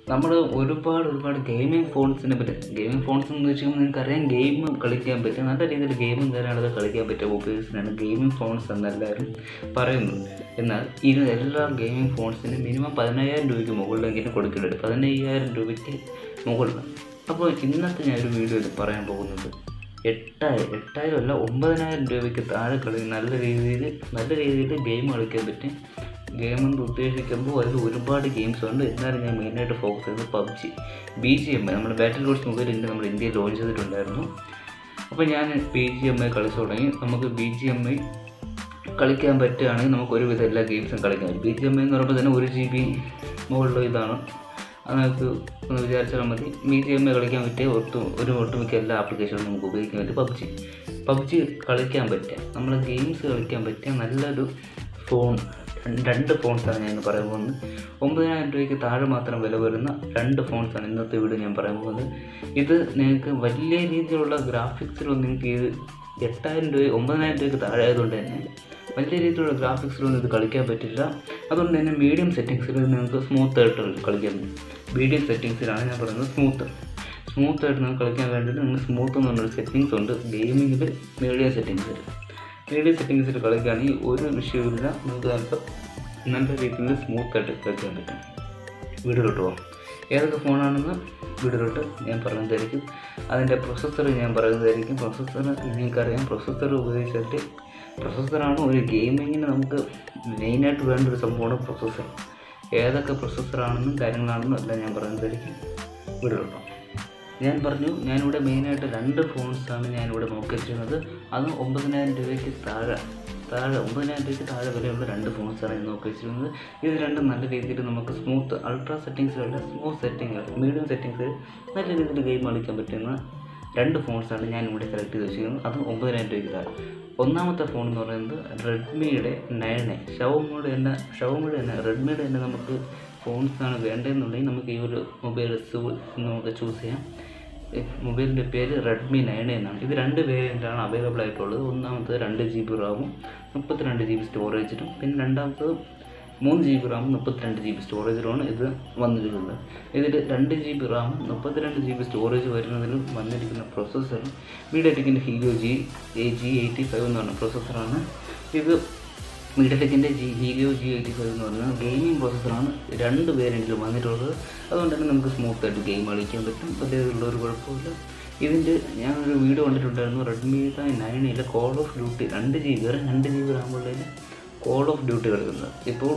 നമ്മൾ ഒരുപാട് ഒരുപാട് ഗെയിമിംഗ് ഫോൺസിനെ പറ്റി ഗെയിമിംഗ് ഫോൺസ് എന്ന് വെച്ചാൽ നിങ്ങൾക്കറിയാം ഗെയിം കളിക്കാൻ പറ്റും നല്ല രീതിയിൽ ഗെയിമും കാര്യങ്ങളൊക്കെ കളിക്കാൻ പറ്റിയ മൊബൈൽസിനാണ് ഗെയിമിംഗ് ഫോൺസ് എന്നെല്ലാവരും പറയുന്നത് എന്നാൽ ഇത് എല്ലാ ഗെയിമിംഗ് ഫോൺസിനും മിനിമം പതിനയ്യായിരം രൂപയ്ക്ക് മുകളിലെങ്കിലും കൊടുക്കേണ്ടത് പതിനയ്യായിരം രൂപയ്ക്ക് മുകളിൽ അപ്പോൾ ഇന്നത്തെ ഞാനൊരു വീഡിയോയിൽ പറയാൻ പോകുന്നത് എട്ടായിരം എട്ടായിരം അല്ല ഒമ്പതിനായിരം രൂപയ്ക്ക് താഴെ കളി നല്ല രീതിയിൽ നല്ല രീതിയിൽ ഗെയിം കളിക്കാൻ പറ്റും ഗെയിം എന്ന് ഉദ്ദേശിക്കുമ്പോൾ അതിൽ ഒരുപാട് ഗെയിംസ് ഉണ്ട് എന്നാലും ഞാൻ മെയിനായിട്ട് ഫോക്കസ് ചെയ്യുന്നത് PUBG B G M I നമ്മുടെ ബാറ്റിൽ കോഴ്സ് മൊബൈൽ ഇന്ത്യ നമ്മുടെ ഇന്ത്യയിൽ ലോഞ്ച് ചെയ്തിട്ടുണ്ടായിരുന്നു അപ്പോൾ ഞാൻ ബി ജി എം ഐ കളിച്ചു തുടങ്ങി നമുക്ക് ബി ജി എം ഐ കളിക്കാൻ പറ്റുകയാണെങ്കിൽ നമുക്ക് ഒരുവിധം എല്ലാ ഗെയിംസും കളിക്കാൻ പറ്റും ബി ജി എം ഐ എന്ന് പറയുമ്പോൾ തന്നെ ഒരു ജി ബി മുകളിലുള്ള ഇതാണ് അത് നമുക്ക് ഒന്ന് വിചാരിച്ചാൽ മതി ബി ജി എം ഐ കളിക്കാൻ പറ്റിയ ഒട്ടു ഒരു ഒട്ടുമിക്ക എല്ലാ ആപ്ലിക്കേഷനും നമുക്ക് ഉപയോഗിക്കാൻ പറ്റും പബ്ജി പബ്ജി കളിക്കാൻ പറ്റുക നമ്മൾ ഗെയിംസ് കളിക്കാൻ പറ്റിയ നല്ലൊരു ഫോൺ രണ്ട് ഫോൺസാണ് ഞാൻ ഇന്ന് പറയാൻ പോകുന്നത് ഒമ്പതിനായിരം രൂപയ്ക്ക് താഴെ മാത്രം വില വരുന്ന രണ്ട് ഫോൺസാണ് ഇന്നത്തെ വീഡിയോ ഞാൻ പറയാൻ പോകുന്നത് ഇത് നിങ്ങൾക്ക് വലിയ രീതിയിലുള്ള ഗ്രാഫിക്സിലൊന്നും നിങ്ങൾക്ക് ഇത് എട്ടായിരം രൂപ ഒമ്പതിനായിരം രൂപയ്ക്ക് താഴെ ആയതുകൊണ്ട് തന്നെ വലിയ രീതിയിലുള്ള ഗ്രാഫിക്സിലൊന്നും ഇത് കളിക്കാൻ പറ്റില്ല അതുകൊണ്ട് തന്നെ മീഡിയം സെറ്റിങ്സിൽ നിങ്ങൾക്ക് സ്മൂത്ത് ആയിട്ട് കളിക്കാൻ പറ്റും മീഡിയം സെറ്റിങ്സിലാണ് ഞാൻ പറയുന്നത് സ്മൂത്ത് സ്മൂത്ത് ആയിട്ട് നിങ്ങൾക്ക് കളിക്കാൻ വേണ്ടിയിട്ട് നിങ്ങൾ സ്മൂത്ത് എന്ന് പറഞ്ഞൊരു സെറ്റിങ്സ് ഉണ്ട് ഗെയിമിങ്ങിൽ മീഡിയം സെറ്റിങ്സിൽ മീഡിയം സെറ്റിങ്സിൽ കളിക്കുകയാണെങ്കിൽ ഒരു വിഷയമില്ല നമുക്ക് നല്ല നല്ല രീതിയിൽ സ്മൂത്ത് ആയിട്ട് കളിക്കാൻ പറ്റും വീഡിയോയിലോട്ട് പോകാം ഏതൊക്കെ ഫോണാണെന്ന് വീഡിയോയിലോട്ട് ഞാൻ പറയുന്നതായിരിക്കും അതിൻ്റെ പ്രൊസസ്സർ ഞാൻ പറയുന്നതായിരിക്കും പ്രൊസസ്സർ നിങ്ങൾക്കറിയാം പ്രൊസസ്സർ ഉപയോഗിച്ചിട്ട് പ്രൊസസ്സറാണ് ഒരു ഗെയിമിങ്ങിന് നമുക്ക് മെയിനായിട്ട് വേണ്ട ഒരു സംഭവമാണ് പ്രൊസസ്സർ ഏതൊക്കെ പ്രൊസസ്സറാണെന്നും കാര്യങ്ങളാണെന്നും എല്ലാം ഞാൻ പറയുന്നതായിരിക്കും വീഡിയോയിലോട്ട് ഞാൻ പറഞ്ഞു ഞാനിവിടെ മെയിനായിട്ട് രണ്ട് ഫോൺസാണ് ഞാനിവിടെ നോക്കി വെച്ചിരുന്നത് അതും ഒമ്പതിനായിരം രൂപയ്ക്ക് താഴെ താഴെ ഒമ്പതിനായിരം രൂപയ്ക്ക് താഴെ വിലയുള്ള രണ്ട് ഫോൺസാണ് ഞാൻ നോക്കി വെച്ചിരുന്നത് ഇത് രണ്ടും നല്ല രീതിയിൽ നമുക്ക് സ്മൂത്ത് അൾട്രാ സെറ്റിങ്സിലുള്ള സ്മൂത്ത് സെറ്റിംഗ് മീഡിയം സെറ്റിങ്സിൽ നല്ല രീതിയിൽ ഗെയിം കളിക്കാൻ പറ്റുന്ന രണ്ട് ഫോൺസാണ് ഞാൻ ഇവിടെ സെലക്ട് ചെയ്ത് വെച്ചിരിക്കുന്നത് അതും ഒമ്പതിനായിരം രൂപയ്ക്ക് താഴെ ഒന്നാമത്തെ ഫോൺ എന്ന് പറയുന്നത് റെഡ്മിയുടെ നയൻ എ ഷവോമിയുടെ തന്നെ ഷവോമിയുടെ തന്നെ റെഡ്മിയുടെ തന്നെ നമുക്ക് ഫോൺസാണ് വേണ്ടതെന്നുണ്ടെങ്കിൽ നമുക്ക് ഈ ഒരു മൊബൈൽ നമുക്ക് ചൂസ് ചെയ്യാം മൊബൈലിൻ്റെ പേര് റെഡ്മി നയൻ എന്നാണ് ഇത് രണ്ട് വേരിയൻ്റാണ് അവൈലബിൾ ആയിട്ടുള്ളത് ഒന്നാമത്തത് രണ്ട് ജി ബി റാമും മുപ്പത്തിരണ്ട് ജി ബി സ്റ്റോറേജിലും പിന്നെ രണ്ടാമത്തത് മൂന്ന് ജി ബി റാമും മുപ്പത്തിരണ്ട് ജി ബി സ്റ്റോറേജിലുമാണ് ഇത് വന്നിരിക്കുന്നത് ഇതിൽ രണ്ട് ജി ബി റാമും മുപ്പത്തിരണ്ട് ജി ബി സ്റ്റോറേജ് വരുന്നതിലും വന്നിരിക്കുന്ന പ്രൊസസ്സർ മീഡിയടെക്കിൻ്റെ Helio G G eighty five എന്ന് പറഞ്ഞ പ്രൊസസ്സറാണ് ഇത് മീഡിയടെക്കിൻ്റെ G Helio G eighty five എന്ന് പറഞ്ഞാൽ ഗെയിമിംഗ് പ്രോസസ്സറാണ് രണ്ട് വേരിയൻറ്റിലും വന്നിട്ടുള്ളത് അതുകൊണ്ട് തന്നെ നമുക്ക് സ്മൂത്തായിട്ട് ഗെയിം കളിക്കാൻ പറ്റും വലിയ ഒരു കുഴപ്പമില്ല ഇതിൻ്റെ ഞാനൊരു വീഡിയോ കണ്ടിട്ടുണ്ടായിരുന്നു റെഡ്മിയുടെ നയനിലെ കോൾ ഓഫ് ഡ്യൂട്ടി രണ്ട് ജി ബി വരെ രണ്ട് ജി ബി റാമുള്ളതിൽ കോൾ ഓഫ് ഡ്യൂട്ടി കളിക്കുന്നത് ഇപ്പോൾ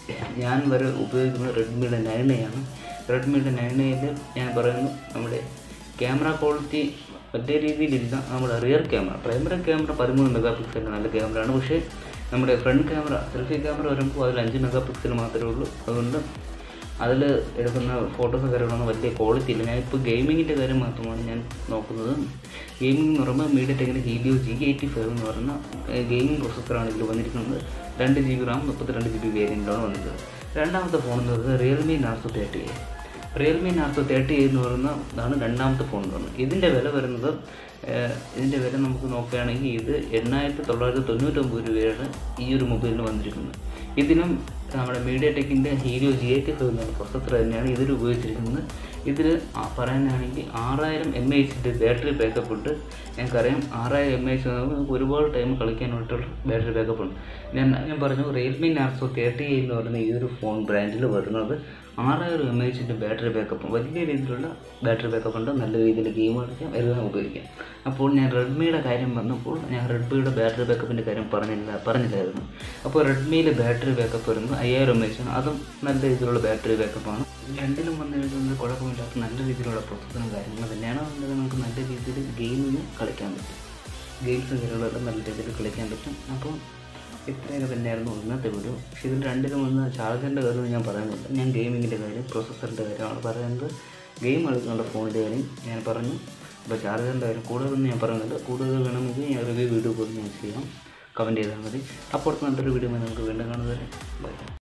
ഞാൻ വരെ ഉപയോഗിക്കുന്നത് റെഡ്മിയുടെ നയൻ ആണ് റെഡ്മിയുടെ നയൻ എയിൽ ഞാൻ പറയുന്നു നമ്മുടെ ക്യാമറ ക്വാളിറ്റി വലിയ രീതിയിലില്ല നമ്മുടെ റിയർ ക്യാമറ പ്രൈമറി ക്യാമറ പതിമൂന്ന് മെഗാ പിക്സലിൻ്റെ നല്ല ക്യാമറയാണ് പക്ഷേ നമ്മുടെ ഫ്രണ്ട് ക്യാമറ സെൽഫി ക്യാമറ വരുമ്പോൾ അതിൽ അഞ്ച് മെഗാ പിക്സൽ മാത്രമേ ഉള്ളൂ അതുകൊണ്ട് അതിൽ എടുക്കുന്ന ഫോട്ടോസ് കാര്യങ്ങളൊന്നും വലിയ ക്വാളിറ്റി ഇല്ല ഞാനിപ്പോൾ ഗെയിമിങ്ങിൻ്റെ കാര്യം മാത്രമാണ് ഞാൻ നോക്കുന്നത് ഗെയിമിംഗ് എന്ന് പറയുമ്പോൾ മീഡിയ ടെക്കിൻ്റെ ഹീലിയോ ജി എയ്റ്റി ഫൈവ് എന്ന് പറയുന്ന ഗെയിമിംഗ് പ്രൊസസ്സറാണ് ഇതിൽ വന്നിരിക്കുന്നത് രണ്ട് ജി ബി റാം മുപ്പത്തിരണ്ട് ജി ബി വേരിയൻ്റാണ് വന്നിട്ടുള്ളത് രണ്ടാമത്തെ ഫോൺ എന്ന് പറയുന്നത് Realme Narzo thirty A Realme Narzo thirty A എന്ന് പറയുന്ന ഇതാണ് രണ്ടാമത്തെ ഫോൺ എന്ന് പറയുന്നത് ഇതിൻ്റെ വില വരുന്നത് ഇതിൻ്റെ വില നമുക്ക് നോക്കുകയാണെങ്കിൽ ഇത് എണ്ണായിരത്തി തൊള്ളായിരത്തി തൊണ്ണൂറ്റൊമ്പത് രൂപയാണ് ഈ ഒരു മൊബൈലിന് വന്നിരിക്കുന്നത് ഇതിനും നമ്മുടെ മീഡിയ ടെക്കിൻ്റെ ഹീലിയോ ജി എയ്റ്റി ഫൈവ് എന്ന പ്രൊസസ്സർ തന്നെയാണ് ഇതിൽ ഉപയോഗിച്ചിരിക്കുന്നത് ഇതിൽ പറയാനാണെങ്കിൽ ആറായിരം എം എച്ചിൻ്റെ ബാറ്ററി ബാക്കപ്പ് ഉണ്ട് ഞങ്ങൾക്കറിയാം ആറായിരം എം എച്ച് നമുക്ക് ഒരുപാട് ടൈം കളിക്കാനായിട്ടുള്ള ബാറ്ററി ബാക്കപ്പ് ഉണ്ട് ഞാൻ ഞാൻ പറഞ്ഞു റിയൽമി നാർസോ തേർട്ടി എന്ന് പറയുന്ന ഈ ഒരു ഫോൺ ബ്രാൻഡിൽ വരുന്നത് ആറായിരം എം എച്ചിൻ്റെ ബാറ്ററി ബാക്കപ്പ് വലിയ രീതിയിലുള്ള ബാറ്ററി ബാക്കപ്പ് ഉണ്ട് നല്ല രീതിയിൽ ഗെയിം കളിക്കാം എല്ലാം ഉപയോഗിക്കാം അപ്പോൾ ഞാൻ റെഡ്മിയുടെ കാര്യം വന്നപ്പോൾ ഞാൻ റെഡ്മിയുടെ ബാറ്ററി ബാക്കപ്പിൻ്റെ കാര്യം പറഞ്ഞില്ല പറഞ്ഞില്ലായിരുന്നു അപ്പോൾ റെഡ്മിയിലെ ബാറ്ററി ബാക്കപ്പ് വരുന്നത് അയ്യായിരം എം എച്ച് ആണ് അതും നല്ല രീതിയിലുള്ള ബാറ്ററി ബാക്കപ്പാണ് രണ്ടിലും വന്നിരിക്കുന്നത് കുഴപ്പമില്ലാത്ത നല്ല രീതിയിലുള്ള പ്രോസസ്സറും കാര്യങ്ങളും തന്നെയാണ് അതുകൊണ്ട് നമുക്ക് നല്ല രീതിയിൽ ഗെയിമിന് കളിക്കാൻ പറ്റും ഗെയിംസ് കാര്യങ്ങളെല്ലാം നല്ല രീതിയിൽ കളിക്കാൻ പറ്റും അപ്പോൾ ഇത്രയൊക്കെ തന്നെയായിരുന്നു ഇന്നത്തെ വീഡിയോ പക്ഷേ ഇതിൽ രണ്ടിലും വന്ന് ചാർജറിൻ്റെ കാര്യം ഞാൻ പറയുന്നില്ല ഞാൻ ഗെയിമിങ്ങിൻ്റെ കാര്യം പ്രൊസസ്സറിൻ്റെ കാര്യമാണ് പറയുന്നത് ഗെയിം കളിക്കുന്ന ഫോണിൻ്റെ കാര്യം ഞാൻ പറഞ്ഞു അപ്പോൾ ചാർജറിൻ്റെ കാര്യം കൂടുതലൊന്നും ഞാൻ പറയുന്നില്ല കൂടുതൽ വേണമെങ്കിൽ ഞാൻ റിവ്യൂ വീഡിയോ പോലും ഞാൻ ചെയ്യാം കമൻറ്റ് ചെയ്താൽ മതി അപ്പോൾ നല്ലൊരു വീഡിയോ നമുക്ക് വീണ്ടും കാണുന്നത് ബൈ